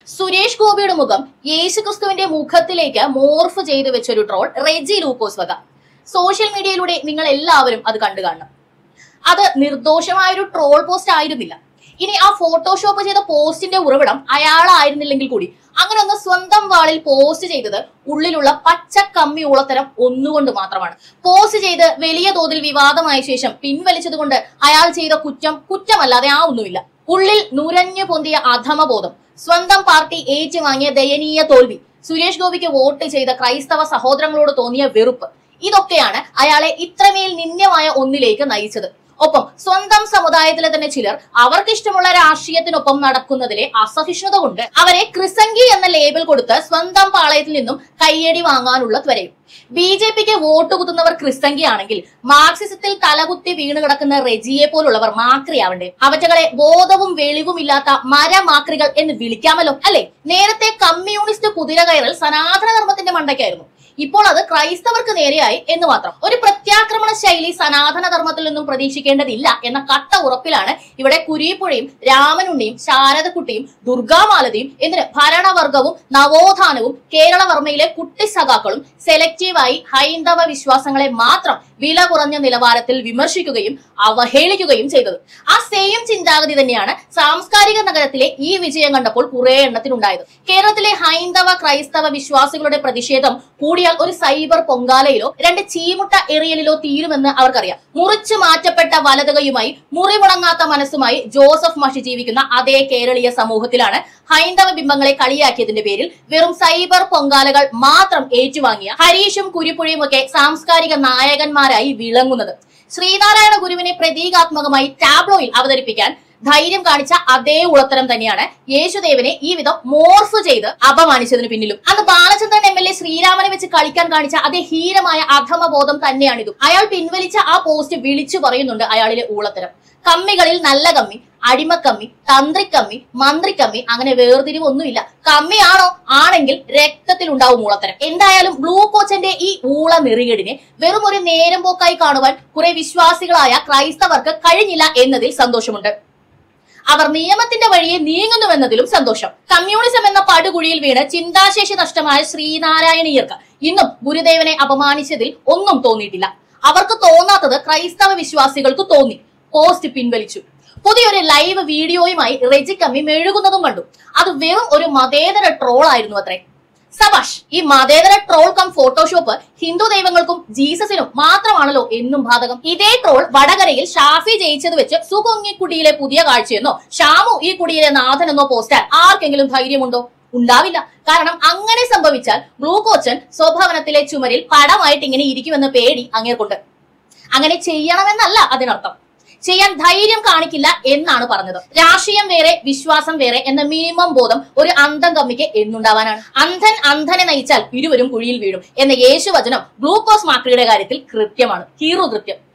സുരേഷ് ഗോപിയുടെ മുഖം യേശുക്രിസ്തുവിന്റെ മുഖത്തിലേക്ക് മോർഫ് ചെയ്തു വെച്ചൊരു ട്രോൾ റെജി ലൂക്കോസ് വക സോഷ്യൽ മീഡിയയിലൂടെ നിങ്ങൾ എല്ലാവരും അത് കണ്ടു കാണണം അത് നിർദോഷമായ ഒരു ട്രോൾ പോസ്റ്റ് ആയിരുന്നില്ല ഇനി ആ ഫോട്ടോഷോപ്പ് ചെയ്ത പോസ്റ്റിന്റെ ഉറവിടം അയാളായിരുന്നില്ലെങ്കിൽ കൂടി അങ്ങനെ ഒന്ന് സ്വന്തം വാളിൽ പോസ്റ്റ് ചെയ്തത് ഉള്ളിലുള്ള പച്ച കമ്മി ഉളത്തരം ഒന്നുകൊണ്ട് മാത്രമാണ് പോസ്റ്റ് ചെയ്ത് വലിയ തോതിൽ വിവാദമായ ശേഷം പിൻവലിച്ചതുകൊണ്ട് അയാൾ ചെയ്ത കുറ്റം കുറ്റമല്ലാതെ ആ ഒന്നുമില്ല ഉള്ളിൽ നുരഞ്ഞു പൊന്തിയ അധമബോധം സ്വന്തം പാർട്ടി ഏറ്റുവാങ്ങിയ ദയനീയ തോൽവി സുരേഷ് ഗോപിക്ക് വോട്ട് ചെയ്ത ക്രൈസ്തവ സഹോദരങ്ങളോട് തോന്നിയ വെറുപ്പ് ഇതൊക്കെയാണ് അയാളെ ഇത്രമേൽ നിന്ദ്യമായ ഒന്നിലേക്ക് നയിച്ചത് ഒപ്പം സ്വന്തം സമുദായത്തിലെ തന്നെ ചിലർ അവർക്ക് ഇഷ്ടമുള്ള രാഷ്ട്രീയത്തിനൊപ്പം നടക്കുന്നതിലെ അസഹിഷ്ണുത കൊണ്ട് അവരെ ക്രിസംഗി എന്ന ലേബൽ കൊടുത്ത് സ്വന്തം പാളയത്തിൽ നിന്നും കയ്യടി വാങ്ങാനുള്ള ത്വരയും ബി ജെ പിക്ക് വോട്ട് കുത്തുന്നവർ ക്രിസ്തങ്കി ആണെങ്കിൽ മാർക്സിസത്തിൽ തലകുത്തി വീണ് കിടക്കുന്ന റെജിയെ പോലുള്ളവർ മാക്രിയാവണ്ടേ അവറ്റകളെ ബോധവും വെളിവും ഇല്ലാത്ത മരമാക്രികൾ എന്ന് വിളിക്കാമല്ലോ അല്ലെ നേരത്തെ കമ്മ്യൂണിസ്റ്റ് കുതിര കയറൽ സനാതന ധർമ്മത്തിന്റെ മണ്ടയ്ക്കായിരുന്നു ഇപ്പോൾ അത് ക്രൈസ്തവർക്ക് നേരെയായി എന്ന് മാത്രം ഒരു പ്രത്യാക്രമണ ശൈലി സനാതന ധർമ്മത്തിൽ നിന്നും പ്രതീക്ഷിക്കേണ്ടതില്ല എന്ന കട്ട ഉറപ്പിലാണ് ഇവിടെ കുരീപ്പുഴയും രാമനുണ്ണിയും ശാരദക്കുട്ടിയും ദുർഗാമാലതിയും എന്തിന് ഭരണവർഗവും നവോത്ഥാനവും കേരളവർമ്മയിലെ കുട്ടി സഖാക്കളും സെലക്റ്റീവായി ഹൈന്ദവ വിശ്വാസങ്ങളെ മാത്രം വില കുറഞ്ഞ നിലവാരത്തിൽ വിമർശിക്കുകയും അവഹേളിക്കുകയും ചെയ്തത് ആ സെയിം ചിന്താഗതി തന്നെയാണ് സാംസ്കാരിക നഗരത്തിലെ ഈ വിജയം കണ്ടപ്പോൾ കുറെ എണ്ണത്തിനുണ്ടായത് കേരളത്തിലെ ഹൈന്ദവ ക്രൈസ്തവ വിശ്വാസികളുടെ പ്രതിഷേധം കൂടിയാൽ ഒരു സൈബർ പൊങ്കാലയിലോ രണ്ട് ചീമുട്ട എറിയലിലോ തീരുമെന്ന് അവർക്കറിയാം മുറിച്ചു മാറ്റപ്പെട്ട വലതുകയുമായി മുറിമുടങ്ങാത്ത മനസ്സുമായി ജോസഫ് മഷി ജീവിക്കുന്ന അതേ കേരളീയ സമൂഹത്തിലാണ് ഹൈന്ദവ ബിംബങ്ങളെ കളിയാക്കിയതിന്റെ പേരിൽ വെറും സൈബർ പൊങ്കാലകൾ മാത്രം ഏറ്റുവാങ്ങിയ ഹരീഷും കുരിപ്പുഴയും ഒക്കെ സാംസ്കാരിക നായകന്മാരായി വിളങ്ങുന്നത് ശ്രീനാരായണ ഗുരുവിനെ പ്രതീകാത്മകമായി ടാബ്ലോയിൽ അവതരിപ്പിക്കാൻ ധൈര്യം കാണിച്ച അതേ ഉളത്തരം തന്നെയാണ് യേശുദേവനെ ഈ വിധം മോർഫ് ചെയ്ത് അപമാനിച്ചതിന് പിന്നിലും അന്ന് ബാലചന്ദ്രൻ എം എൽ എ ശ്രീരാമനെ വെച്ച് കളിക്കാൻ കാണിച്ച അതേ ഹീരമായ അധമബോധം തന്നെയാണിതും അയാൾ പിൻവലിച്ച ആ പോസ്റ്റ് വിളിച്ചു പറയുന്നുണ്ട് അയാളിലെ ഊളത്തരം കമ്മികളിൽ നല്ല കമ്മി അടിമക്കമ്മി തന്ത്രിക്കമ്മി മന്ത്രിക്കമ്മി അങ്ങനെ വേർതിരിവൊന്നുമില്ല കമ്മിയാണോ ആണെങ്കിൽ രക്തത്തിൽ ഉണ്ടാവും ഊളത്തരം എന്തായാലും ബ്ലൂ കോച്ചന്റെ ഈ ഊള നെറികേടിനെ വെറും ഒരു നേരം പോക്കായി കാണുവാൻ കുറെ വിശ്വാസികളായ ക്രൈസ്തവർക്ക് കഴിഞ്ഞില്ല എന്നതിൽ സന്തോഷമുണ്ട് അവർ നിയമത്തിന്റെ വഴിയെ നീങ്ങുന്നുവെന്നതിലും സന്തോഷം കമ്മ്യൂണിസം എന്ന പടുകുഴിയിൽ വീണ് ചിന്താശേഷി നഷ്ടമായ ശ്രീനാരായണീയർക്ക് ഇന്നും ഗുരുദേവനെ അപമാനിച്ചതിൽ ഒന്നും തോന്നിയിട്ടില്ല അവർക്ക് തോന്നാത്തത് ക്രൈസ്തവ വിശ്വാസികൾക്ക് തോന്നി പോസ്റ്റ് പിൻവലിച്ചു പുതിയൊരു ലൈവ് വീഡിയോയുമായി റെജിക്കമ്മി മെഴുകുന്നതും കണ്ടു അത് വെറും ഒരു മതേതര ട്രോൾ ആയിരുന്നു അത്രേ സബാഷ് ഈ മതേതര ട്രോൾ കം ഫോട്ടോഷോപ്പ് ഹിന്ദു ദൈവങ്ങൾക്കും ജീസസിനും മാത്രമാണല്ലോ എന്നും ബാധകം ഇതേ ട്രോൾ വടകരയിൽ ഷാഫി ജയിച്ചത് വെച്ച് സുകൊങ്ങിക്കുടിയിലെ പുതിയ കാഴ്ചയെന്നോ ഷാമു ഈ കുടിയിലെ നാഥനെന്നോ പോസ്റ്റാൻ ആർക്കെങ്കിലും ധൈര്യമുണ്ടോ ഉണ്ടാവില്ല കാരണം അങ്ങനെ സംഭവിച്ചാൽ ബ്ലൂ കോച്ചൻ സ്വഭവനത്തിലെ ചുമരിൽ പടമായിട്ട് ഇങ്ങനെ ഇരിക്കുമെന്ന പേടി അങ്ങേർക്കുണ്ട് അങ്ങനെ ചെയ്യണമെന്നല്ല അതിനർത്ഥം ചെയ്യാൻ ധൈര്യം കാണിക്കില്ല എന്നാണ് പറഞ്ഞത് രാഷ്ട്രീയം വേറെ വിശ്വാസം വേറെ എന്ന മിനിമം ബോധം ഒരു അന്ധം കമ്മിക്ക് എന്നുണ്ടാവാനാണ് അന്ധൻ അന്ധനെ നയിച്ചാൽ ഇരുവരും കുഴിയിൽ വീഴും എന്ന യേശുവചനം ഗ്ലൂക്കോസ് മാക്രിയുടെ കാര്യത്തിൽ കൃത്യമാണ് ഹീറോ കൃത്യം